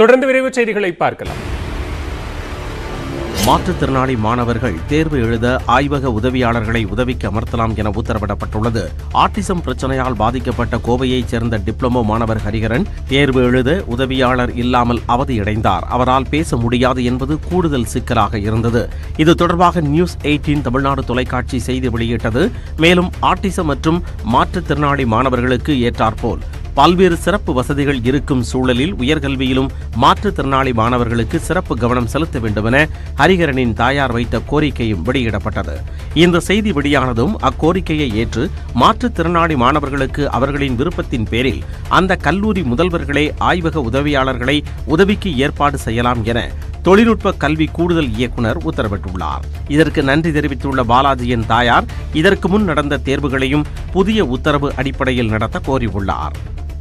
தொடர்ந்து விரைவு செய்திகளை பார்க்கலாம் மாற்றுத்திறனாளி மாணவர்கள் தேர்வு எழுத ஆய்வக உதவியாளர்களை உதவிக்கு அமர்த்தலாம் என உத்தரவிடப்பட்டுள்ளது ஆட்டிசம் பிரச்சனையால் பாதிக்கப்பட்ட கோவையைச் சேர்ந்த டிப்ளமோ மாணவர் ஹரிகரன் தேர்வு எழுத உதவியாளர் இல்லாமல் அவதியடைந்தார் அவரால் பேச முடியாது என்பது கூடுதல் சிக்கலாக இருந்தது இது தொடர்பாக நியூஸ் எயிட்டீன் தமிழ்நாடு தொலைக்காட்சி செய்தி வெளியிட்டது மேலும் ஆட்டிசம் மற்றும் மாற்றுத்திறனாளி மாணவர்களுக்கு ஏற்றாற்போல் பல்வேறு சிறப்பு வசதிகள் இருக்கும் சூழலில் உயர்கல்வியிலும் மாற்றுத்திறனாளி மாணவர்களுக்கு சிறப்பு கவனம் செலுத்த வேண்டுமென ஹரிகரனின் தாயார் வைத்த கோரிக்கையும் வெளியிடப்பட்டது இந்த செய்தி வெளியானதும் அக்கோரிக்கையை ஏற்று மாற்றுத்திறனாளி மாணவர்களுக்கு அவர்களின் விருப்பத்தின் பேரில் அந்த கல்லூரி முதல்வர்களே ஆய்வக உதவியாளர்களை உதவிக்கு ஏற்பாடு செய்யலாம் என தொழில்நுட்ப கல்வி கூடுதல் இயக்குனர் உத்தரவிட்டுள்ளார் இதற்கு நன்றி தெரிவித்துள்ள பாலாஜியின் தாயார் இதற்கு முன் நடந்த தேர்வுகளையும் புதிய உத்தரவு அடிப்படையில் நடத்த கோரியுள்ளார்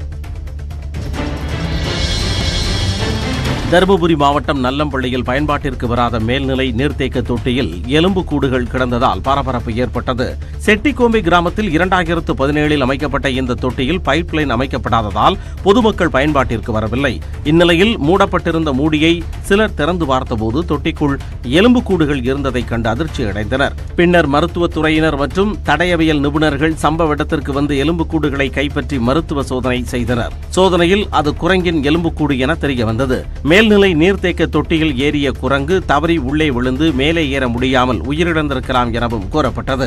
தருமபுரி மாவட்டம் நல்லம்பள்ளியில் பயன்பாட்டிற்கு வராத மேல்நிலை நீர்த்தேக்க தொட்டியில் எலும்பு கூடுகள் கிடந்ததால் பரபரப்பு ஏற்பட்டது செட்டிக்கோம்பை கிராமத்தில் இரண்டாயிரத்து பதினேழில் அமைக்கப்பட்ட இந்த தொட்டியில் பைப் லைன் அமைக்கப்படாததால் பொதுமக்கள் பயன்பாட்டிற்கு வரவில்லை இந்நிலையில் மூடப்பட்டிருந்த மூடியை சிலர் திறந்து பார்த்தபோது தொட்டிக்குள் எலும்பு கூடுகள் இருந்ததைக் கண்டு அதிர்ச்சி அடைந்தனர் பின்னர் மருத்துவத்துறையினர் மற்றும் தடயவியல் நிபுணர்கள் சம்பவ இடத்திற்கு வந்து எலும்புக்கூடுகளை கைப்பற்றி மருத்துவ சோதனை செய்தனர் சோதனையில் அது குரங்கின் எலும்புக்கூடு என தெரிய வந்தது மேல்நிலை நீர்த்தேக்க தொட்டியில் ஏறிய குரங்கு தவறி உள்ளே விழுந்து மேலே ஏற முடியாமல் உயிரிழந்திருக்கலாம் எனவும் கூறப்பட்டது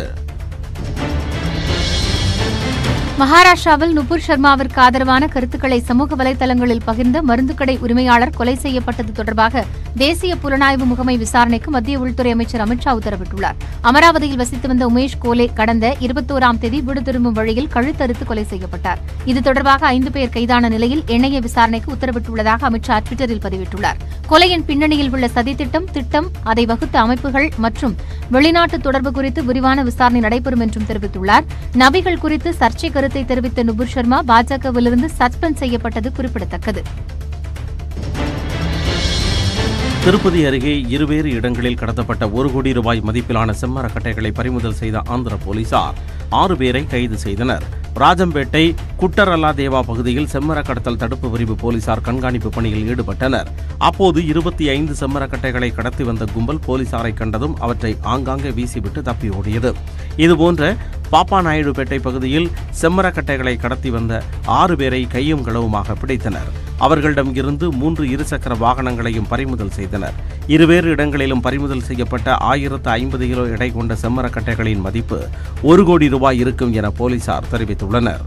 மகாராஷ்டிராவில் நுபுர் சர்மாவிற்கு ஆதரவான கருத்துக்களை சமூக வலைதளங்களில் பகிர்ந்த மருந்துக்கடை உரிமையாளர் கொலை செய்யப்பட்டது தொடர்பாக தேசிய புலனாய்வு முகமை விசாரணைக்கு மத்திய உள்துறை அமைச்சர் அமித்ஷா உத்தரவிட்டுள்ளார் அமராவதியில் வசித்து வந்த உமேஷ் கோலே கடந்த இருபத்தோராம் தேதி வீடு திரும்பும் வழியில் கழுத்தறுத்து கொலை செய்யப்பட்டார் இது தொடர்பாக ஐந்து பேர் கைதான நிலையில் எண்ணெய விசாரணைக்கு உத்தரவிட்டுள்ளதாக அமித்ஷா ட்விட்டரில் பதிவிட்டுள்ளார் கொலையின் பின்னணியில் உள்ள சதித்திட்டம் திட்டம் அதை வகுத்த அமைப்புகள் மற்றும் வெளிநாட்டு தொடர்பு குறித்து விரிவான விசாரணை நடைபெறும் என்றும் தெரிவித்துள்ளார் நபிகள் குறித்து சர்ச்சை கருத்தை தெரிவித்த நுபுர் சர்மா பாஜகவிலிருந்து சஸ்பெண்ட் செய்யப்பட்டது குறிப்பிடத்தக்கது திருப்பதி அருகே இருவேறு இடங்களில் கடத்தப்பட்ட ஒரு கோடி ரூபாய் மதிப்பிலான செம்மரக்கட்டைகளை பறிமுதல் செய்த ஆந்திர போலீசார் ஆறு பேரை கைது செய்தனர் ராஜம்பேட்டை குட்டரல்லா தேவா பகுதியில் செம்மர கடத்தல் தடுப்பு பிரிவு போலீசார் கண்காணிப்பு பணியில் ஈடுபட்டனர் அப்போது இருபத்தி ஐந்து செம்மரக்கட்டைகளை கடத்தி வந்த கும்பல் போலீசாரை கண்டதும் அவற்றை ஆங்காங்கே வீசிவிட்டு தப்பி ஓடியது இதுபோன்ற பாப்பா நாயுடுபேட்டை பகுதியில் செம்மரக்கட்டைகளை கடத்தி வந்த ஆறு பேரை கையும் களவுமாக பிடித்தனர் அவர்களிடம் இருந்து மூன்று இருசக்கர வாகனங்களையும் பறிமுதல் செய்தனர் இருவேறு இடங்களிலும் பறிமுதல் செய்யப்பட்ட ஆயிரத்து ஐம்பது கிலோ எடை கொண்ட செம்மரக்கட்டைகளின் மதிப்பு ஒரு கோடி ரூபாய் இருக்கும் என போலீசார் தெரிவித்துள்ளனர்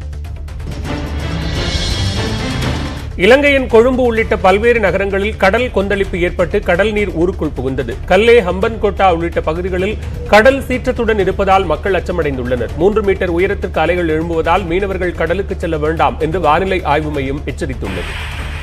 இலங்கையின் கொழும்பு உள்ளிட்ட பல்வேறு நகரங்களில் கடல் கொந்தளிப்பு ஏற்பட்டு கடல் நீர் ஊருக்குள் புகுந்தது கல்லே ஹம்பன்கோட்டா உள்ளிட்ட பகுதிகளில் கடல் சீற்றத்துடன் இருப்பதால் மக்கள் அச்சமடைந்துள்ளனர் மூன்று மீட்டர் உயரத்திற்கு அலைகள் எழும்புவதால் மீனவர்கள் கடலுக்கு செல்ல வேண்டாம் என்று வானிலை ஆய்வு மையம் எச்சரித்துள்ளது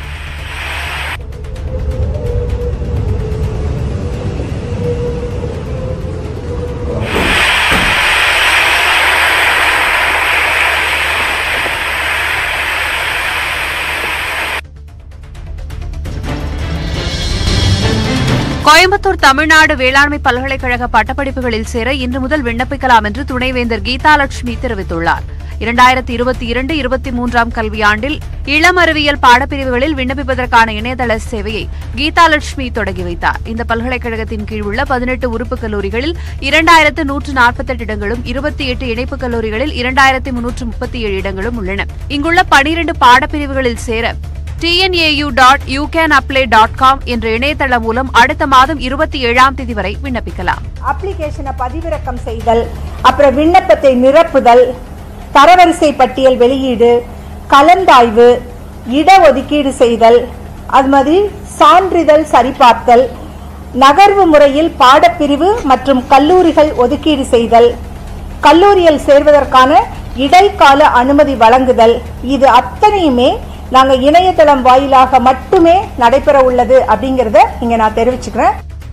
கோயம்புத்தூர் தமிழ்நாடு வேளாண்மை பல்கலைக்கழக பட்டப்படிப்புகளில் சேர இன்று முதல் விண்ணப்பிக்கலாம் என்று துணைவேந்தர் கீதாலட்சுமி தெரிவித்துள்ளார் இரண்டாயிரத்தி இருபத்தி இரண்டு இருபத்தி மூன்றாம் கல்வியாண்டில் இளம் அறிவியல் பாடப்பிரிவுகளில் விண்ணப்பிப்பதற்கான இணையதள சேவையை கீதாலட்சுமி தொடங்கி வைத்தார் இந்த பல்கலைக்கழகத்தின் கீழ் உள்ள பதினெட்டு உறுப்பு கல்லூரிகளில் இரண்டாயிரத்து நூற்று நாற்பத்தெட்டு இடங்களும் இருபத்தி எட்டு இணைப்பு கல்லூரிகளில் இரண்டாயிரத்தி முன்னூற்று முப்பத்தி ஏழு இடங்களும் உள்ளன இங்குள்ள பனிரண்டு பாடப்பிரிவுகளில் சேர TNAU dot you can apply dot com என்ற இணையதளம் மூலம் அடுத்த மாதம் இருபத்தி ஏழாம் தேதி வரை விண்ணப்பிக்கலாம் அப்ளிகேஷனை பதிவிறக்கம் செய்தல் அப்புறம் விண்ணப்பத்தை நிரப்புதல் தரவரிசை பட்டியல் வெளியீடு கலந்தாய்வு இடஒதுக்கீடு செய்தல் அது மாதிரி சான்றிதழ் சரிபார்த்தல் நகர்வு முறையில் பாடப்பிரிவு மற்றும் கல்லூரிகள் ஒதுக்கீடு செய்தல் கல்லூரியில் சேர்வதற்கான இடைக்கால அனுமதி வழங்குதல் இது அத்தனையுமே நாங்க இணையதளம் வாயிலாக மட்டுமே நடைபெற உள்ளது அப்படிங்கறத இங்க நான் தெரிவிச்சுக்கிறேன்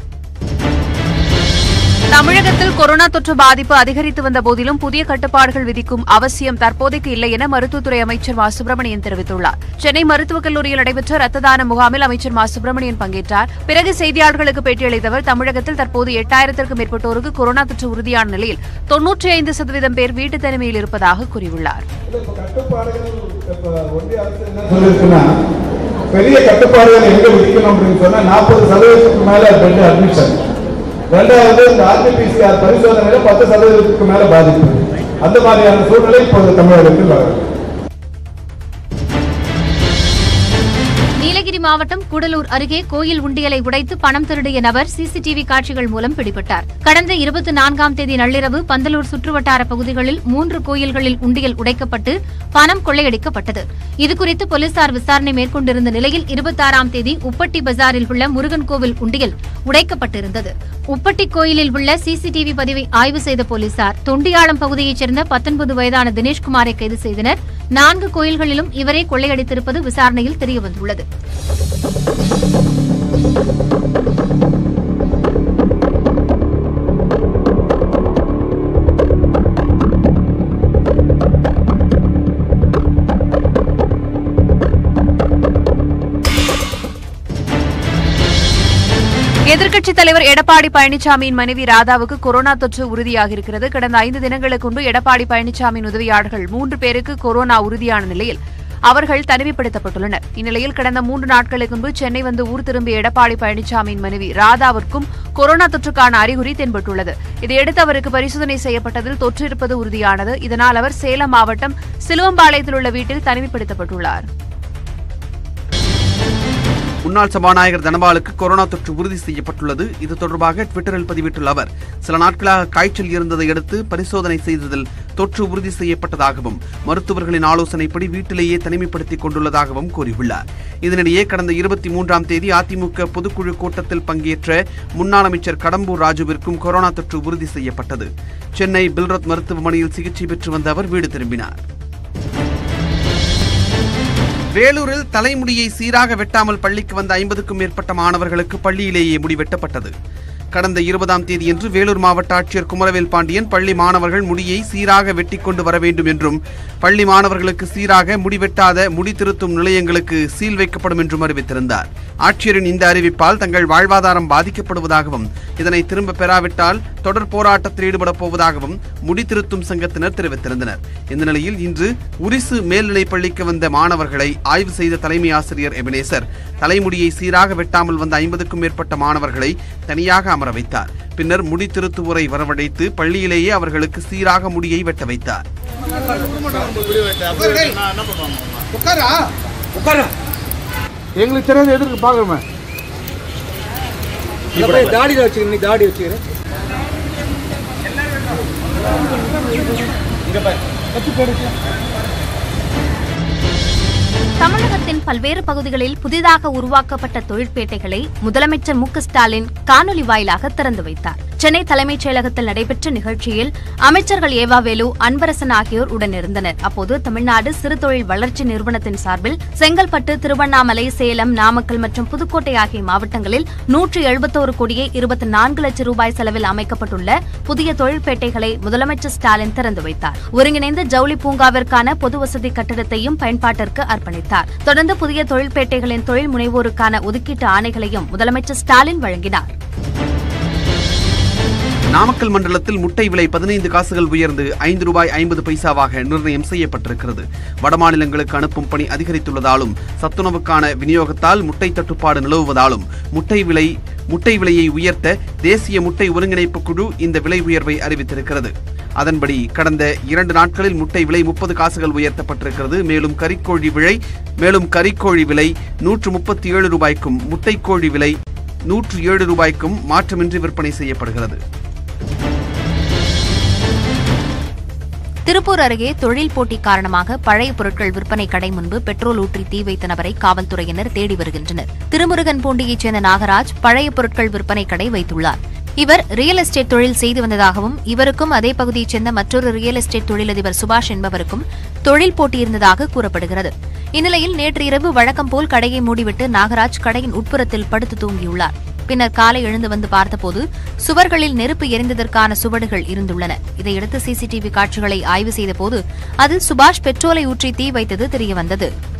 தமிழகத்தில் கொரோனா தொற்று பாதிப்பு அதிகரித்து வந்த போதிலும் புதிய கட்டுப்பாடுகள் விதிக்கும் அவசியம் தற்போதைக்கு இல்லை என மருத்துவத்துறை அமைச்சர் மா சுப்பிரமணியன் தெரிவித்துள்ளார் சென்னை மருத்துவக் கல்லூரியில் நடைபெற்ற ரத்த தான முகாமில் அமைச்சர் மா சுப்பிரமணியன் பங்கேற்றார் பிறகு செய்தியாளர்களுக்கு பேட்டியளித்தவர் தமிழகத்தில் தற்போது எட்டாயிரத்திற்கும் மேற்பட்டோருக்கு கொரோனா தொற்று உறுதியான நிலையில் தொன்னூற்றி ஐந்து சதவீதம் பேர் வீட்டு தனிமையில் இருப்பதாக கூறியுள்ளார் இல்ல இப்ப கட்டுப்பாடுகள் இப்ப ஒன்றிய அரசு என்ன சொல்லிருக்குன்னா பெரிய கட்டுப்பாடுகள் எங்க விதிக்கணும் அப்படின்னு சொன்னா நாற்பது சதவீதத்துக்கு மேல பெட் அட்மிஷன் ரெண்டாவது இந்த ஆர்டிபிசிஆர் பரிசோதனையில பத்து சதவீதத்துக்கு மேல பாதிப்பு அந்த மாதிரியான சூழ்நிலை இப்போது தமிழகத்தில் வரும் நீலகிரி மாவட்டம் கூடலூர் அருகே கோயில் உண்டியலை உடைத்து பணம் திருடிய நபர் சிசிடிவி காட்சிகள் மூலம் பிடிபட்டார் கடந்த இருபத்தி நான்காம் தேதி நள்ளிரவு பந்தலூர் சுற்றுவட்டார பகுதிகளில் மூன்று கோயில்களில் உண்டியல் உடைக்கப்பட்டு பணம் கொள்ளையடிக்கப்பட்டது இதுகுறித்து போலீசார் விசாரணை மேற்கொண்டிருந்த நிலையில் இருபத்தாறாம் தேதி உப்பட்டி பஜாரில் உள்ள முருகன் கோவில் உண்டியல் உடைக்கப்பட்டிருந்தது உப்பட்டி கோயிலில் உள்ள சிசிடிவி பதிவை ஆய்வு செய்த போலீசார் தொண்டியாளம் பகுதியைச் சேர்ந்த பத்தொன்பது வயதான தினேஷ்குமாரை கைது செய்தனர் நான்கு கோயில்களிலும் இவரே கொள்ளையடித்திருப்பது விசாரணையில் தெரியவந்துள்ளது எதிர்க்கட்சித் தலைவர் எடப்பாடி பழனிசாமியின் மனைவி ராதாவுக்கு கொரோனா தொற்று உறுதியாகியிருக்கிறது கடந்த ஐந்து தினங்களுக்கு முன்பு எடப்பாடி பழனிசாமியின் உதவியாளர்கள் மூன்று பேருக்கு கொரோனா உறுதியான நிலையில் அவர்கள் தனிமைப்படுத்தப்பட்டுள்ளனர் இந்நிலையில் கடந்த மூன்று நாட்களுக்கு முன்பு சென்னை வந்து ஊர் திரும்பிய எடப்பாடி பழனிசாமியின் மனைவி ராதாவிற்கும் கொரோனா தொற்றுக்கான அறிகுறி தென்பட்டுள்ளது இதையடுத்து அவருக்கு பரிசோதனை செய்யப்பட்டதில் தொற்று இருப்பது உறுதியானது இதனால் அவர் சேலம் மாவட்டம் சிலுவம்பாளையத்தில் உள்ள வீட்டில் தனிமைப்படுத்தப்பட்டுள்ளார் முன்னாள் சபாநாயகர் தனபாலுக்கு கொரோனா தொற்று உறுதி செய்யப்பட்டுள்ளது இது தொடர்பாக ட்விட்டரில் பதிவிட்டுள்ள அவர் சில நாட்களாக காய்ச்சல் இருந்ததை அடுத்து பரிசோதனை செய்ததில் தொற்று உறுதி செய்யப்பட்டதாகவும் மருத்துவர்களின் ஆலோசனைப்படி வீட்டிலேயே தனிமைப்படுத்திக் கொண்டுள்ளதாகவும் கூறியுள்ளார் இதனிடையே கடந்த இருபத்தி மூன்றாம் தேதி அதிமுக பொதுக்குழு கூட்டத்தில் பங்கேற்ற முன்னாள் அமைச்சர் கடம்பூர் ராஜுவிற்கும் கொரோனா தொற்று உறுதி செய்யப்பட்டது சென்னை பில்ரத் மருத்துவமனையில் சிகிச்சை பெற்று வந்த அவர் வீடு திரும்பினார் வேலூரில் தலைமுடியை சீராக வெட்டாமல் பள்ளிக்கு வந்த ஐம்பதுக்கும் மேற்பட்ட மாணவர்களுக்கு பள்ளியிலேயே முடி வெட்டப்பட்டது கடந்த இருபதாம் தேதியன்று வேலூர் மாவட்ட ஆட்சியர் குமரவேல் பாண்டியன் பள்ளி மாணவர்கள் முடியை சீராக வெட்டி கொண்டு வர வேண்டும் என்றும் பள்ளி மாணவர்களுக்கு சீராக முடி வெட்டாத முடி திருத்தும் நிலையங்களுக்கு சீல் வைக்கப்படும் என்றும் அறிவித்திருந்தார் ஆட்சியரின் இந்த அறிவிப்பால் தங்கள் வாழ்வாதாரம் பாதிக்கப்படுவதாகவும் இதனை திரும்ப பெறாவிட்டால் தொடர் போராட்டத்தில் ஈடுபடப் போவதாகவும் முடி திருத்தும் சங்கத்தினர் தெரிவித்திருந்தனர் இந்த நிலையில் இன்று உரிசு மேல்நிலைப் பள்ளிக்கு வந்த மாணவர்களை ஆய்வு செய்த தலைமை ஆசிரியர் எபினேசர் தலைமுடியை சீராக வெட்டாமல் வந்த ஐம்பதுக்கும் மேற்பட்ட மாணவர்களை தனியாக அமர வைத்தார் பின்னர் முடி திருத்துவோரை வரவழைத்து பள்ளியிலேயே அவர்களுக்கு சீராக முடியை வெட்ட வைத்தார் எங்களுக்கு தெரியாது எதுக்கு பாக்குறோமே தாடியில் வச்சுக்கிறேன் நீ தாடி வச்சுக்கிறேன் தமிழகத்தின் பல்வேறு பகுதிகளில் புதிதாக உருவாக்கப்பட்ட தொழிற்பேட்டைகளை முதலமைச்சர் மு க ஸ்டாலின் காணொலி வாயிலாக திறந்து வைத்தார் சென்னை தலைமைச் செயலகத்தில் நடைபெற்ற நிகழ்ச்சியில் அமைச்சர்கள் ஏவாவேலு அன்பரசன் ஆகியோர் உடனிருந்தனர் அப்போது தமிழ்நாடு சிறு தொழில் வளர்ச்சி நிறுவனத்தின் சார்பில் செங்கல்பட்டு திருவண்ணாமலை சேலம் நாமக்கல் மற்றும் புதுக்கோட்டை ஆகிய மாவட்டங்களில் நூற்று எழுபத்தோரு கோடியே இருபத்தி நான்கு லட்சம் ரூபாய் செலவில் அமைக்கப்பட்டுள்ள புதிய தொழிற்பேட்டைகளை முதலமைச்சர் ஸ்டாலின் திறந்து வைத்தார் ஒருங்கிணைந்த ஜவுளி பூங்காவிற்கான பொது வசதி கட்டிடத்தையும் பயன்பாட்டிற்கு அர்ப்பணித்தார் தொடர்ந்து புதிய தொழிற்பேட்டைகளின் தொழில் முனைவோருக்கான ஒதுக்கீட்டு ஆணைகளையும் முதலமைச்சர் ஸ்டாலின் வழங்கினார் நாமக்கல் மண்டலத்தில் முட்டை விலை பதினைந்து காசுகள் உயர்ந்து ஐந்து ரூபாய் ஐம்பது பைசாவாக நிர்ணயம் செய்யப்பட்டிருக்கிறது வடமாநிலங்களுக்கு அனுப்பும் பணி அதிகரித்துள்ளதாலும் சத்துணவுக்கான விநியோகத்தால் முட்டை தட்டுப்பாடு நிலவுவதாலும் முட்டை விலை முட்டை விலையை உயர்த்த தேசிய முட்டை ஒருங்கிணைப்பு குழு இந்த விலை உயர்வை அறிவித்திருக்கிறது அதன்படி கடந்த இரண்டு நாட்களில் முட்டை விலை முப்பது காசுகள் உயர்த்தப்பட்டிருக்கிறது மேலும் கறிக்கோழி விலை மேலும் கறிக்கோழி விலை நூற்று முப்பத்தி ஏழு ரூபாய்க்கும் முட்டைக்கோழி விலை நூற்று ஏழு ரூபாய்க்கும் மாற்றமின்றி விற்பனை செய்யப்படுகிறது திருப்பூர் அருகே தொழில் போட்டி காரணமாக பழைய பொருட்கள் விற்பனை கடை முன்பு பெட்ரோல் ஊற்றி தீ வைத்த நபரை காவல்துறையினர் தேடி வருகின்றனர் திருமுருகன் பூண்டியைச் சேர்ந்த நாகராஜ் பழைய பொருட்கள் விற்பனை கடை வைத்துள்ளார் இவர் ரியல் எஸ்டேட் தொழில் செய்து வந்ததாகவும் இவருக்கும் அதே பகுதியைச் சேர்ந்த மற்றொரு ரியல் எஸ்டேட் தொழிலதிபர் சுபாஷ் என்பவருக்கும் தொழில் போட்டி இருந்ததாக கூறப்படுகிறது இந்நிலையில் நேற்று இரவு வழக்கம் போல் கடையை மூடிவிட்டு நாகராஜ் கடையின் உட்புறத்தில் படுத்து தூங்கியுள்ளார் பின்னர் காலை எழுந்து வந்து பார்த்தபோது சுவர்களில் நெருப்பு எரிந்ததற்கான சுவடுகள் இருந்துள்ளன இதையடுத்து சிசிடிவி காட்சிகளை ஆய்வு செய்தபோது அதில் சுபாஷ் பெட்ரோலை ஊற்றி தீ வைத்தது தெரியவந்தது